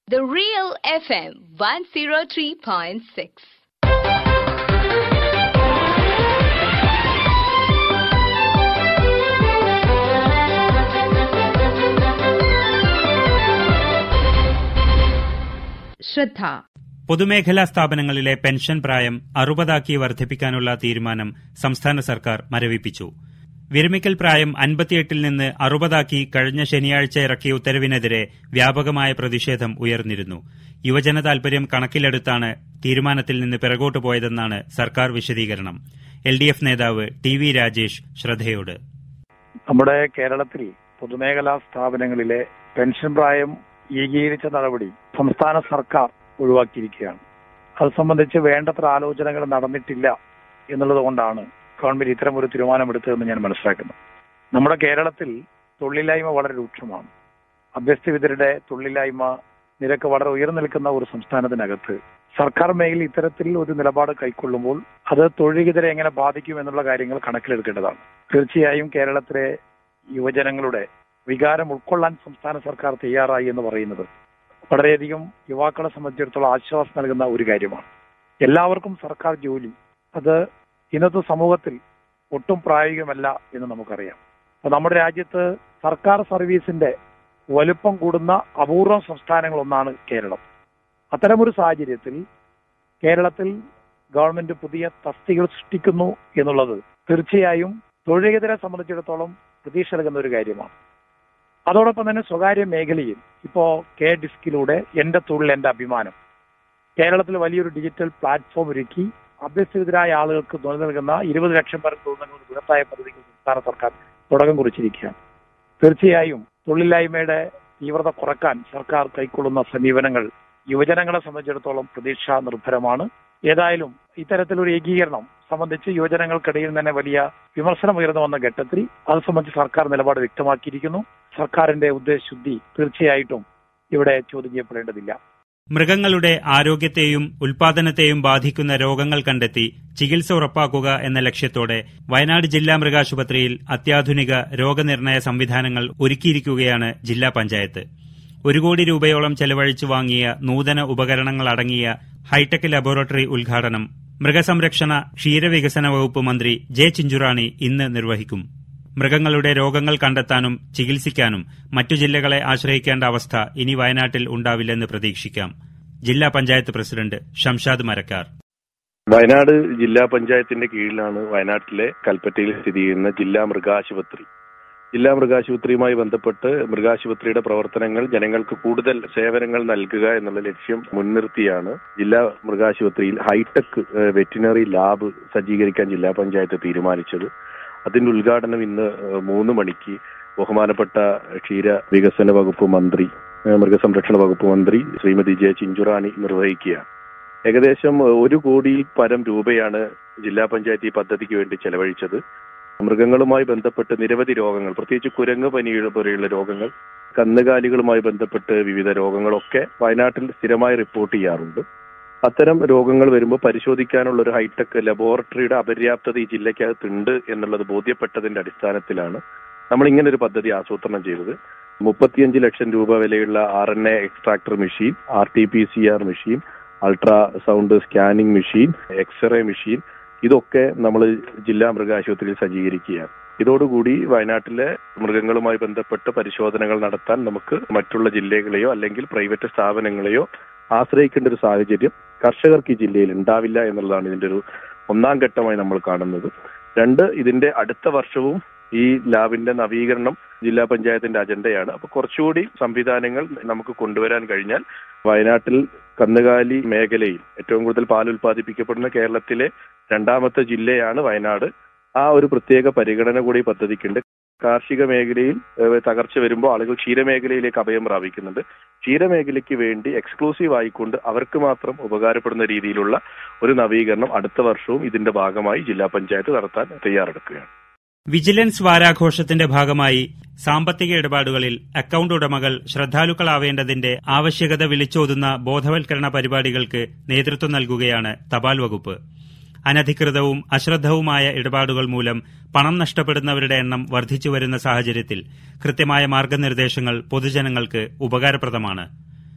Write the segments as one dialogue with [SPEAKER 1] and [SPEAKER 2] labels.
[SPEAKER 1] The Real FM 103.6.
[SPEAKER 2] ശ്രദ്ധ
[SPEAKER 3] പൊതുമേഖലാ സ്ഥാപനങ്ങളിലെ പെൻഷൻ പ്രായം അറുപതാക്കി വർദ്ധിപ്പിക്കാനുള്ള തീരുമാനം സംസ്ഥാന സർക്കാർ മരവിപ്പിച്ചു വിരമിക്കൽ പ്രായം അൻപത്തിയെട്ടിൽ നിന്ന് അറുപതാക്കി കഴിഞ്ഞ ശനിയാഴ്ച ഇറക്കിയ ഉത്തരവിനെതിരെ വ്യാപകമായ പ്രതിഷേധം ഉയർന്നിരുന്നു യുവജന താൽപര്യം കണക്കിലെടുത്താണ് തീരുമാനത്തിൽ നിന്ന് പിറകോട്ടു പോയതെന്നാണ് സർക്കാർ വിശദീകരണം എൽ ഡി എഫ് നേതാവ് ടി വി രാജേഷ് ശ്രദ്ധയോട്
[SPEAKER 4] നമ്മുടെ കേരളത്തിൽ പൊതുമേഖലാ സ്ഥാപനങ്ങളിലെ പെൻഷൻ പ്രായം ഏകീകരിച്ച നടപടി സംസ്ഥാന സർക്കാർ ഒഴിവാക്കിയിരിക്കുകയാണ് അത് സംബന്ധിച്ച് വേണ്ടത്ര ആലോചനകൾ നടന്നിട്ടില്ല എന്നുള്ളത് കൊണ്ടാണ് ഗവൺമെന്റ് ഇത്തരം ഒരു തീരുമാനമെടുത്തതെന്ന് ഞാൻ മനസ്സിലാക്കുന്നു നമ്മുടെ കേരളത്തിൽ തൊഴിലില്ലായ്മ വളരെ രൂക്ഷമാണ് അഭ്യസ്തവിദരുടെ തൊഴിലില്ലായ്മ നിരക്ക് വളരെ ഉയർന്നു നിൽക്കുന്ന ഒരു സംസ്ഥാനത്തിനകത്ത് സർക്കാർ മേഖല ഇത്തരത്തിൽ ഒരു നിലപാട് കൈക്കൊള്ളുമ്പോൾ അത് തൊഴിലിതരെ എങ്ങനെ ബാധിക്കും എന്നുള്ള കാര്യങ്ങൾ കണക്കിലെടുക്കേണ്ടതാണ് തീർച്ചയായും കേരളത്തിലെ യുവജനങ്ങളുടെ വികാരം ഉൾക്കൊള്ളാൻ സംസ്ഥാന സർക്കാർ തയ്യാറായി എന്ന് പറയുന്നത് വളരെയധികം യുവാക്കളെ സംബന്ധിച്ചിടത്തോളം ആശ്വാസം നൽകുന്ന ഒരു കാര്യമാണ് എല്ലാവർക്കും സർക്കാർ ജോലി അത് ഇന്നത്തെ സമൂഹത്തിൽ ഒട്ടും പ്രായോഗികമല്ല എന്ന് നമുക്കറിയാം അപ്പൊ നമ്മുടെ രാജ്യത്ത് സർക്കാർ സർവീസിന്റെ വലുപ്പം കൂടുന്ന അപൂർവം സംസ്ഥാനങ്ങളൊന്നാണ് കേരളം അത്തരമൊരു സാഹചര്യത്തിൽ കേരളത്തിൽ ഗവൺമെന്റ് പുതിയ തസ്തികൾ സൃഷ്ടിക്കുന്നു എന്നുള്ളത് തീർച്ചയായും തൊഴിലിതരെ സംബന്ധിച്ചിടത്തോളം പ്രതീക്ഷ നൽകുന്ന ഒരു കാര്യമാണ് അതോടൊപ്പം തന്നെ സ്വകാര്യ മേഖലയിൽ ഇപ്പോ കെ ഡിസ്കിലൂടെ എന്റെ തൊഴിൽ എന്റെ അഭിമാനം കേരളത്തിൽ വലിയൊരു ഡിജിറ്റൽ പ്ലാറ്റ്ഫോം ഒരുക്കി അഭ്യസ്തവിതരായ ആളുകൾക്ക് തൊഴിൽ നൽകുന്ന ഇരുപത് ലക്ഷം പേർക്ക് തൊഴിൽ നൽകുന്ന ബൃഹത്തായ പദ്ധതിക്ക് സംസ്ഥാന സർക്കാർ തുടക്കം കുറിച്ചിരിക്കുകയാണ് തീർച്ചയായും തൊഴിലില്ലായ്മയുടെ തീവ്രത കുറക്കാൻ സർക്കാർ കൈക്കൊള്ളുന്ന സമീപനങ്ങൾ യുവജനങ്ങളെ സംബന്ധിച്ചിടത്തോളം പ്രതീക്ഷ നിർഭരമാണ് ഏതായാലും ഇത്തരത്തിലൊരു ഏകീകരണം സംബന്ധിച്ച് യുവജനങ്ങൾക്കിടയിൽ തന്നെ വലിയ വിമർശനം ഉയർന്നു വന്ന ഘട്ടത്തിൽ അത് സംബന്ധിച്ച് സർക്കാർ നിലപാട് വ്യക്തമാക്കിയിരിക്കുന്നു സർക്കാരിന്റെ ഉദ്ദേശശുദ്ധി തീർച്ചയായിട്ടും ഇവിടെ ചോദ്യം ചെയ്യപ്പെടേണ്ടതില്ല
[SPEAKER 3] മൃഗങ്ങളുടെ ആരോഗ്യത്തെയും ഉൽപാദനത്തെയും ബാധിക്കുന്ന രോഗങ്ങൾ കണ്ടെത്തി ചികിത്സ ഉറപ്പാക്കുക എന്ന ലക്ഷ്യത്തോടെ വയനാട് ജില്ലാ മൃഗാശുപത്രിയിൽ അത്യാധുനിക രോഗനിർണയ സംവിധാനങ്ങൾ ഒരുക്കിയിരിക്കുകയാണ് ജില്ലാ പഞ്ചായത്ത് ഒരു കോടി രൂപയോളം ചെലവഴിച്ചു വാങ്ങിയ നൂതന ഉപകരണങ്ങളടങ്ങിയ ഹൈടെക് ലബോറട്ടറി ഉദ്ഘാടനം മൃഗസംരക്ഷണ ക്ഷീരവികസന വകുപ്പ് മന്ത്രി ജെ ചിഞ്ചുറാണി ഇന്ന് നിർവഹിക്കും മൃഗങ്ങളുടെ രോഗങ്ങൾ കണ്ടെത്താനും ചികിത്സിക്കാനും മറ്റു ജില്ലകളെ ആശ്രയിക്കേണ്ട അവസ്ഥ ഇനി വയനാട്ടിൽ ഉണ്ടാവില്ലെന്ന് പ്രതീക്ഷിക്കാം ജില്ലാ പഞ്ചായത്ത് പ്രസിഡന്റ് ഷംഷാദ് മരക്കാർ
[SPEAKER 5] വയനാട് ജില്ലാ പഞ്ചായത്തിന്റെ കീഴിലാണ് വയനാട്ടിലെ കൽപ്പറ്റയിൽ സ്ഥിതി ചെയ്യുന്ന ജില്ലാ മൃഗാശുപത്രി ജില്ലാ മൃഗാശുപത്രിയുമായി ബന്ധപ്പെട്ട് മൃഗാശുപത്രിയുടെ പ്രവർത്തനങ്ങൾ ജനങ്ങൾക്ക് കൂടുതൽ സേവനങ്ങൾ നൽകുക എന്നുള്ള ലക്ഷ്യം മുൻനിർത്തിയാണ് ജില്ലാ മൃഗാശുപത്രിയിൽ ഹൈടെക് വെറ്റിനറി ലാബ് സജ്ജീകരിക്കാൻ ജില്ലാ പഞ്ചായത്ത് തീരുമാനിച്ചത് അതിന്റെ ഉദ്ഘാടനം ഇന്ന് മൂന്ന് മണിക്ക് ബഹുമാനപ്പെട്ട ക്ഷീര വികസന വകുപ്പ് മന്ത്രി മൃഗസംരക്ഷണ വകുപ്പ് മന്ത്രി ശ്രീമതി ജെ ചിഞ്ചുറാണി നിർവഹിക്കുകയാണ് ഏകദേശം ഒരു കോടി പരം രൂപയാണ് ജില്ലാ പഞ്ചായത്ത് ഈ പദ്ധതിക്ക് വേണ്ടി ചെലവഴിച്ചത് മൃഗങ്ങളുമായി ബന്ധപ്പെട്ട് നിരവധി രോഗങ്ങൾ പ്രത്യേകിച്ച് കുരങ്ങ് പനി പോലെയുള്ള രോഗങ്ങൾ കന്നുകാലികളുമായി ബന്ധപ്പെട്ട് വിവിധ രോഗങ്ങളൊക്കെ വയനാട്ടിൽ സ്ഥിരമായി റിപ്പോർട്ട് ചെയ്യാറുണ്ട് അത്തരം രോഗങ്ങൾ വരുമ്പോൾ പരിശോധിക്കാനുള്ള ഒരു ഹൈടെക് ലബോറട്ടറിയുടെ അപര്യാപ്തത ഈ ജില്ലയ്ക്കകത്തുണ്ട് എന്നുള്ളത് ബോധ്യപ്പെട്ടതിന്റെ അടിസ്ഥാനത്തിലാണ് നമ്മൾ ഇങ്ങനെ ഒരു പദ്ധതി ആസൂത്രണം ചെയ്തത് മുപ്പത്തിയഞ്ച് ലക്ഷം രൂപ വിലയുള്ള R N A extractor machine R T P C R machine ultrasound scanning machine X-ray machine ഇതൊക്കെ നമ്മൾ ജില്ലാ മൃഗാശുപത്രിയിൽ സജ്ജീകരിക്കുകയാണ് ഇതോടുകൂടി വയനാട്ടിലെ മൃഗങ്ങളുമായി ബന്ധപ്പെട്ട് പരിശോധനകൾ നടത്താൻ നമുക്ക് മറ്റുള്ള ജില്ലകളെയോ അല്ലെങ്കിൽ പ്രൈവറ്റ് സ്ഥാപനങ്ങളെയോ ആശ്രയിക്കേണ്ട ഒരു സാഹചര്യം കർഷകർക്ക് ഈ ജില്ലയിൽ ഉണ്ടാവില്ല എന്നുള്ളതാണ് ഇതിന്റെ ഒരു ഒന്നാം ഘട്ടമായി നമ്മൾ കാണുന്നത് രണ്ട് ഇതിന്റെ അടുത്ത വർഷവും ഈ ലാബിന്റെ നവീകരണം ജില്ലാ പഞ്ചായത്തിന്റെ അജണ്ടയാണ് അപ്പൊ കുറച്ചുകൂടി സംവിധാനങ്ങൾ നമുക്ക് കൊണ്ടുവരാൻ കഴിഞ്ഞാൽ വയനാട്ടിൽ കന്നുകാലി മേഖലയിൽ ഏറ്റവും കൂടുതൽ പാൽ ഉൽപ്പാദിപ്പിക്കപ്പെടുന്ന കേരളത്തിലെ രണ്ടാമത്തെ ജില്ലയാണ് വയനാട് ആ ഒരു പ്രത്യേക പരിഗണന കൂടി പദ്ധതിക്കുണ്ട് കാർഷിക മേഖലയിൽ തകർച്ച വരുമ്പോൾ ആളുകൾ ക്ഷീരമേഖലയിലേക്ക് അഭയം പ്രാപിക്കുന്നുണ്ട് ക്ഷീരമേഖലയ്ക്ക് വേണ്ടി എക്സ്ക്ലൂസീവ് ആയിക്കൊണ്ട് അവർക്ക് മാത്രം ഉപകാരപ്പെടുന്ന രീതിയിലുള്ള ഒരു നവീകരണം അടുത്ത വർഷവും ഇതിന്റെ ഭാഗമായി ജില്ലാ പഞ്ചായത്ത് നടത്താൻ തയ്യാറെടുക്കുകയാണ്
[SPEAKER 3] വിജിലൻസ് വാരാഘോഷത്തിന്റെ ഭാഗമായി സാമ്പത്തിക ഇടപാടുകളിൽ അക്കൌണ്ട് ഉടമകൾ ശ്രദ്ധാലുക്കളാവേണ്ടതിന്റെ ആവശ്യകത വിളിച്ചോതുന്ന ബോധവൽക്കരണ പരിപാടികൾക്ക് നേതൃത്വം നൽകുകയാണ് തപാൽ വകുപ്പ് അനധികൃതവും അശ്രദ്ധവുമായ ഇടപാടുകൾ മൂലം പണം നഷ്ടപ്പെടുന്നവരുടെ എണ്ണം വർദ്ധിച്ചുവരുന്ന സാഹചര്യത്തിൽ കൃത്യമായ മാർഗനിർദ്ദേശങ്ങൾ പൊതുജനങ്ങൾക്ക് ഉപകാരപ്രദമാണ്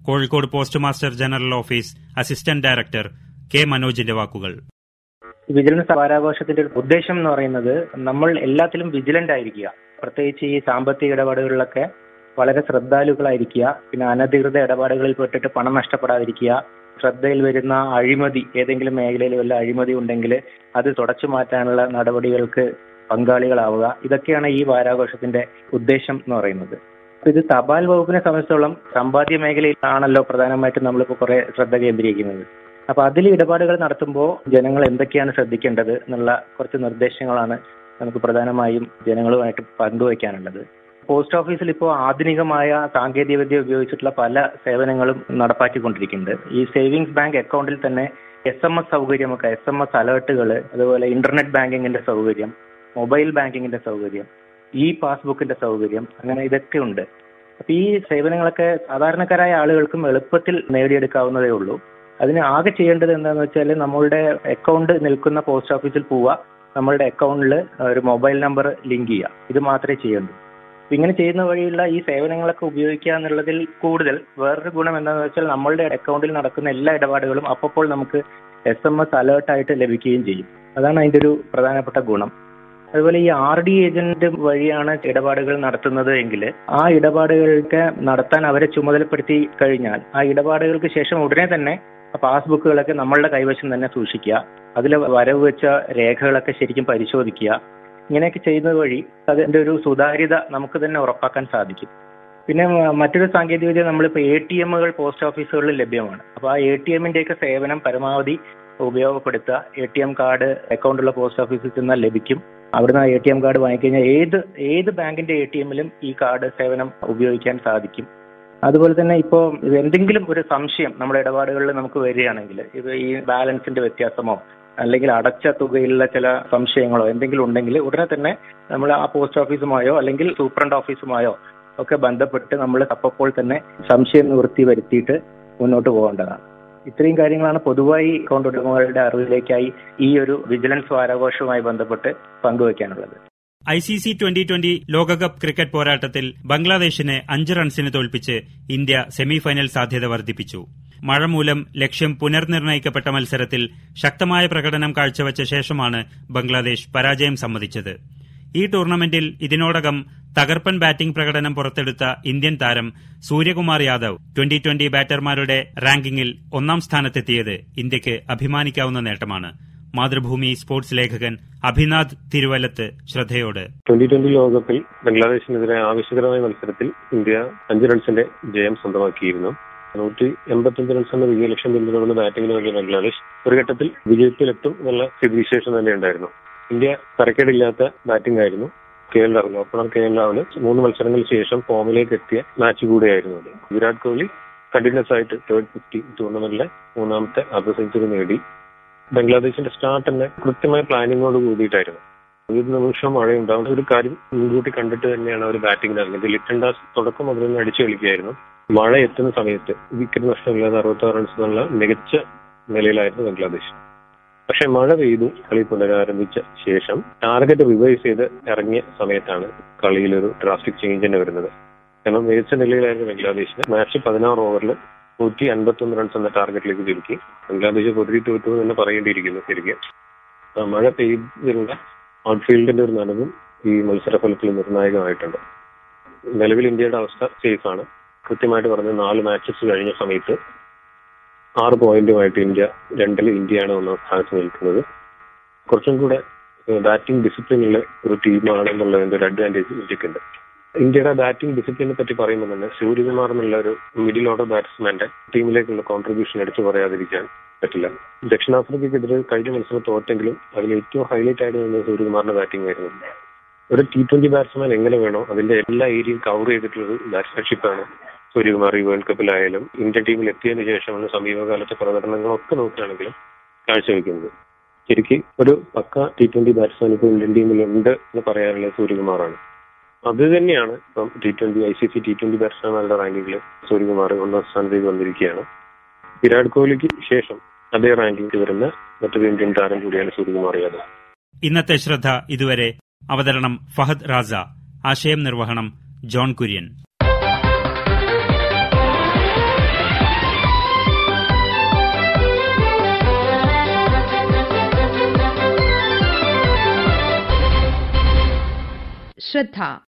[SPEAKER 3] Kozhikode post master general office assistant director K മനോജിന്റെ വാക്കുകൾ
[SPEAKER 2] വിജിലൻസ് വാരാഘോഷത്തിന്റെ ഒരു ഉദ്ദേശം എന്ന് പറയുന്നത് നമ്മൾ എല്ലാത്തിലും വിജിലന്റ് ആയിരിക്കുക പ്രത്യേകിച്ച് ഈ സാമ്പത്തിക ഇടപാടുകളിലൊക്കെ വളരെ ശ്രദ്ധാലുക്കളായിരിക്കുക പിന്നെ അനധികൃത ഇടപാടുകളിൽ പെട്ടിട്ട് പണം നഷ്ടപ്പെടാതിരിക്കുക ശ്രദ്ധയിൽ വരുന്ന അഴിമതി ഏതെങ്കിലും മേഖലയിൽ വല്ല അഴിമതി ഉണ്ടെങ്കിൽ അത് തുടച്ചു മാറ്റാനുള്ള നടപടികൾക്ക് പങ്കാളികളാവുക ഇതൊക്കെയാണ് ഈ വാരാഘോഷത്തിന്റെ ഉദ്ദേശം എന്ന് പറയുന്നത് അപ്പൊ ഇത് തപാൽ വകുപ്പിനെ സംബന്ധിച്ചിടത്തോളം സമ്പാദ്യ മേഖലയിലാണല്ലോ പ്രധാനമായിട്ടും നമ്മളിപ്പോൾ കുറെ ശ്രദ്ധ കേന്ദ്രീകരിക്കുന്നത് അപ്പൊ അതിൽ ഇടപാടുകൾ നടത്തുമ്പോൾ ജനങ്ങൾ എന്തൊക്കെയാണ് ശ്രദ്ധിക്കേണ്ടത് എന്നുള്ള കുറച്ച് നിർദ്ദേശങ്ങളാണ് നമുക്ക് പ്രധാനമായും ജനങ്ങളുമായിട്ട് പങ്കുവയ്ക്കാനുള്ളത് പോസ്റ്റ് ഓഫീസിൽ ഇപ്പോൾ ആധുനികമായ സാങ്കേതിക വിദ്യ ഉപയോഗിച്ചിട്ടുള്ള പല സേവനങ്ങളും നടപ്പാക്കിക്കൊണ്ടിരിക്കുന്നുണ്ട് ഈ സേവിങ്സ് ബാങ്ക് അക്കൗണ്ടിൽ തന്നെ എസ് എം എസ് സൗകര്യമൊക്കെ എസ് എം എസ് അലേർട്ടുകൾ അതുപോലെ ഇന്റർനെറ്റ് ബാങ്കിങ്ങിന്റെ സൗകര്യം മൊബൈൽ ബാങ്കിങ്ങിന്റെ സൗകര്യം ഇ പാസ്ബുക്കിന്റെ സൗകര്യം അങ്ങനെ ഇതൊക്കെ ഉണ്ട് അപ്പൊ ഈ സേവനങ്ങളൊക്കെ സാധാരണക്കാരായ ആളുകൾക്കും എളുപ്പത്തിൽ നേടിയെടുക്കാവുന്നതേ ഉള്ളൂ അതിന് ആകെ ചെയ്യേണ്ടത് എന്താണെന്ന് വെച്ചാൽ നമ്മളുടെ അക്കൗണ്ട് നിൽക്കുന്ന പോസ്റ്റ് ഓഫീസിൽ പോവുക നമ്മളുടെ അക്കൗണ്ടിൽ ഒരു മൊബൈൽ നമ്പർ ലിങ്ക് ചെയ്യുക ഇത് മാത്രമേ ചെയ്യേണ്ടൂ അപ്പൊ ഇങ്ങനെ ചെയ്യുന്ന വഴിയുള്ള ഈ സേവനങ്ങളൊക്കെ ഉപയോഗിക്കുക എന്നുള്ളതിൽ കൂടുതൽ വേറൊരു ഗുണം എന്താണെന്ന് വെച്ചാൽ നമ്മളുടെ അക്കൗണ്ടിൽ നടക്കുന്ന എല്ലാ ഇടപാടുകളും അപ്പോൾ നമുക്ക് എസ് എം എസ് അലേർട്ടായിട്ട് ലഭിക്കുകയും ചെയ്യും അതാണ് അതിന്റെ ഒരു പ്രധാനപ്പെട്ട ഗുണം അതുപോലെ ഈ ആർ ഡി ഏജന്റ് വഴിയാണ് ഇടപാടുകൾ നടത്തുന്നത് എങ്കിൽ ആ ഇടപാടുകൾക്ക് നടത്താൻ അവരെ ചുമതലപ്പെടുത്തി കഴിഞ്ഞാൽ ആ ഇടപാടുകൾക്ക് ശേഷം ഉടനെ തന്നെ പാസ്ബുക്കുകളൊക്കെ നമ്മളുടെ കൈവശം തന്നെ സൂക്ഷിക്കുക അതിൽ വരവ് വെച്ച രേഖകളൊക്കെ ശരിക്കും പരിശോധിക്കുക ഇങ്ങനെയൊക്കെ ചെയ്യുന്നത് വഴി അതിന്റെ ഒരു സുതാര്യത നമുക്ക് തന്നെ ഉറപ്പാക്കാൻ സാധിക്കും പിന്നെ മറ്റൊരു സാങ്കേതികവിദ്യ നമ്മളിപ്പോൾ എ ടി എമ്മുകൾ പോസ്റ്റ് ഓഫീസുകളിൽ ലഭ്യമാണ് അപ്പോൾ ആ എ ടി എമ്മിന്റെയൊക്കെ സേവനം പരമാവധി ഉപയോഗപ്പെടുത്തുക എ ടി എം കാർഡ് അക്കൗണ്ടുള്ള പോസ്റ്റ് ഓഫീസിൽ ചെന്നാൽ ലഭിക്കും അവിടുന്ന് എ ടി എം കാർഡ് വാങ്ങിക്കഴിഞ്ഞാൽ ഏത് ഏത് ബാങ്കിന്റെ എ ടി എമ്മിലും ഈ കാർഡ് സേവനം ഉപയോഗിക്കാൻ സാധിക്കും അതുപോലെ തന്നെ ഇപ്പോൾ എന്തെങ്കിലും ഒരു സംശയം നമ്മുടെ ഇടപാടുകളിൽ നമുക്ക് വരികയാണെങ്കിൽ ഇത് ഈ ബാലൻസിന്റെ വ്യത്യാസമോ അല്ലെങ്കിൽ അടച്ച തുകയിലുള്ള ചില സംശയങ്ങളോ എന്തെങ്കിലും ഉണ്ടെങ്കിൽ ഉടനെ തന്നെ നമ്മൾ ആ പോസ്റ്റ് ഓഫീസുമായോ അല്ലെങ്കിൽ സൂപ്രണ്ട് ഓഫീസുമായോ ഒക്കെ ബന്ധപ്പെട്ട് നമ്മൾ അപ്പോൾ തന്നെ സംശയം നിവൃത്തി വരുത്തിയിട്ട് മുന്നോട്ട് പോകേണ്ടതാണ് ഇത്രയും കാര്യങ്ങളാണ് പൊതുവായി അക്കൗണ്ട് ഉടമകളുടെ അറിവിലേക്കായി ഈ ഒരു വിജിലൻസ് വാരാഘോഷവുമായി ബന്ധപ്പെട്ട് പങ്കുവയ്ക്കാനുള്ളത്
[SPEAKER 3] I C C twenty twenty ലോകകപ്പ് ക്രിക്കറ്റ് പോരാട്ടത്തിൽ ബംഗ്ലാദേശിനെ അഞ്ച് റൺസിന് തോൽപ്പിച്ച് ഇന്ത്യ സെമിഫൈനൽ സാധ്യത വർദ്ധിപ്പിച്ചു മഴ മൂലം ലക്ഷ്യം പുനർനിർണയിക്കപ്പെട്ട മത്സരത്തിൽ ശക്തമായ പ്രകടനം കാഴ്ചവച്ച ശേഷമാണ് ബംഗ്ലാദേശ് പരാജയം സമ്മതിച്ചത് ഈ ടൂർണമെന്റിൽ ഇതിനോടകം തകർപ്പൻ ബാറ്റിംഗ് പ്രകടനം പുറത്തെടുത്ത ഇന്ത്യൻ താരം സൂര്യകുമാർ യാദവ് ട്വന്റി ട്വന്റി ബാറ്റർമാരുടെ റാങ്കിങ്ങിൽ ഒന്നാം സ്ഥാനത്തെത്തിയത് ഇന്ത്യക്ക് അഭിമാനിക്കാവുന്ന നേട്ടമാണ് മാതൃഭൂമി സ്പോർട്സ് ലേഖകൻ അഭിനാഥ് തിരുവല്ലത്ത് ശ്രദ്ധയോട്
[SPEAKER 6] ട്വന്റി ട്വന്റി ലോകകപ്പിൽ ബംഗ്ലാദേശിനെതിരെ ആവശ്യകരമായ മത്സരത്തിൽ ഇന്ത്യ അഞ്ച് റൺസിന്റെ ജയം സ്വന്തമാക്കിയിരുന്നു നൂറ്റി എൺപത്തിയഞ്ച് റൺസ് എന്ന വിജയലക്ഷ്യം പിന്തുടർന്ന ബാറ്റിംഗിന് വേണ്ടി ബംഗ്ലാദേശ് ഒരു ഘട്ടത്തിൽ വിജയത്തിലെത്തും എന്നുള്ള സ്ഥിതിവിശേഷം തന്നെ ഉണ്ടായിരുന്നു ഇന്ത്യ തരക്കേടില്ലാത്ത ബാറ്റിംഗ് ആയിരുന്നു K L Rahul opener K L Rahul മൂന്ന് മത്സരങ്ങൾക്ക് ശേഷം ഫോമിലേക്ക് എത്തിയ മാച്ച് കൂടെയായിരുന്നു അത് വിരാട് കോഹ്ലി കണ്ടിന്യൂസ് ആയിട്ട് തേർഡ് ഫിഫ്റ്റി ടൂർണമെന്റിലെ മൂന്നാമത്തെ അർദ്ധ സെഞ്ചുറി നേടി ബംഗ്ലാദേശിന്റെ സ്റ്റാർട്ട് തന്നെ കൃത്യമായ പ്ലാനിങ്ങോട് കൂടിയിട്ടായിരുന്നു ഒരു നിമിഷം മഴയുണ്ടാവും ഒരു കാര്യം മുൻകൂട്ടി കണ്ടിട്ട് തന്നെയാണ് അവർ ബാറ്റിംഗിന് ഇറങ്ങിയത് ലിറ്റൻ ദാസ് തുടക്കം മുതൽ തന്നെ അടിച്ചു കളിക്കുകയായിരുന്നു മഴ എത്തുന്ന സമയത്ത് വിക്കറ്റ് നഷ്ടമില്ലാതെ അറുപത്തി ആറ് റൺസ് എന്നുള്ള മികച്ച നിലയിലായിരുന്നു ബംഗ്ലാദേശ് പക്ഷെ മഴ പെയ്തു കളി പുനരാരംഭിച്ച ശേഷം ടാർഗറ്റ് റിവൈസ് ചെയ്ത് ഇറങ്ങിയ സമയത്താണ് കളിയിലൊരു ഡ്രാസ്റ്റിക് ചേഞ്ച് തന്നെ വരുന്നത് കാരണം മികച്ച നിലയിലായിരുന്നു ബംഗ്ലാദേശിന് മാച്ച് പതിനാറ് ഓവറിൽ നൂറ്റി അൻപത്തി ഒന്ന് റൺസ് എന്ന ടാർഗറ്റിലേക്ക് ചുരുക്കി ബംഗ്ലാദേശ് പൊരുതി തോറ്റു എന്ന് തന്നെ പറയേണ്ടിയിരിക്കുന്നു ശരിക്കും ആ മഴ പെയ്തിലുള്ള ഔട്ട്ഫീൽഡിന്റെ ഒരു നനവും ഈ മത്സരഫലത്തിൽ നിർണായകമായിട്ടുണ്ട് നിലവിൽ ഇന്ത്യയുടെ അവസ്ഥ സേഫ് ആണ് കൃത്യമായിട്ട് പറഞ്ഞ നാല് മാച്ചസ് കഴിഞ്ഞ സമയത്ത് ആറ് പോയിന്റുമായിട്ട് ഇന്ത്യ രണ്ടിൽ ഇന്ത്യയാണ് ഒന്നാം സ്ഥാനത്ത് നിൽക്കുന്നത് കുറച്ചും കൂടെ ബാറ്റിംഗ് ഡിസിപ്ലിനുള്ള ഒരു ടീമാണ് എന്നുള്ളതിന്റെ ഒരു അഡ്വാൻറ്റേജ് ഇന്ത്യക്കുണ്ട് ഇന്ത്യയുടെ ബാറ്റിംഗ് ഡിസിപ്ലിനെ പറ്റി പറയുമ്പോൾ തന്നെ സൂര്യകുമാർ എന്നുള്ള ഒരു മിഡിൽ ഓർഡർ ബാറ്റ്സ്മാന്റെ ടീമിലേക്കുള്ള കോൺട്രിബ്യൂഷൻ എടുത്തു പറയാതിരിക്കാൻ പറ്റില്ല ദക്ഷിണാഫ്രിക്കയ്ക്കെതിരെ കഴിഞ്ഞ മത്സരം തോറ്റെങ്കിലും അതിൽ ഏറ്റവും ഹൈലൈറ്റ് ആയിട്ട് നിന്നത് സൂര്യകുമാറിന്റെ ബാറ്റിംഗ് ആയിരുന്നു ഒരു ടി ട്വന്റി ബാറ്റ്സ്മാൻ എങ്ങനെ വേണോ അതിന്റെ എല്ലാ ഏരിയയും കവർ ചെയ്തിട്ടുള്ള ബാറ്റ്സ്മാൻഷിപ്പാണ് സൂര്യകുമാർ ഈ വേൾഡ് കപ്പിലായാലും ഇന്ത്യൻ ടീമിൽ എത്തിയതിനു ശേഷമാണ് സമീപകാലത്തെ പ്രകടനങ്ങളൊക്കെ നോക്കുകയാണെങ്കിലും കാഴ്ചവെക്കുന്നത് ശരിക്കും ഒരു പക്ക ടി ട്വന്റി ബാറ്റ്സ്മാൻ ഇപ്പോൾ ഇന്ത്യൻ ടീമിലുണ്ട് എന്ന് പറയാനുള്ളത് സൂര്യകുമാറാണ് അത് തന്നെയാണ് ഇപ്പം T twenty I C C T twenty ബാറ്റ്സ്മാൻമാരുടെ റാങ്കിങ്ങിൽ സൂര്യകുമാർ ഒന്നാം സ്ഥാനത്തേക്ക് വന്നിരിക്കുകയാണ് വിരാട് കോഹ്ലിക്ക് ശേഷം അതേ റാങ്കിങ്ങിൽ വരുന്ന മറ്റൊരു ഇന്ത്യൻ താരം കൂടിയാണ് സൂര്യകുമാർ യാദവ്
[SPEAKER 3] ഇന്നത്തെ ശ്രദ്ധ ഇതുവരെ അവതരണം ഫഹദ് റാസ ആശയം നിർവഹണം ജോൺ കുര്യൻ
[SPEAKER 7] ശ്രദ്ധ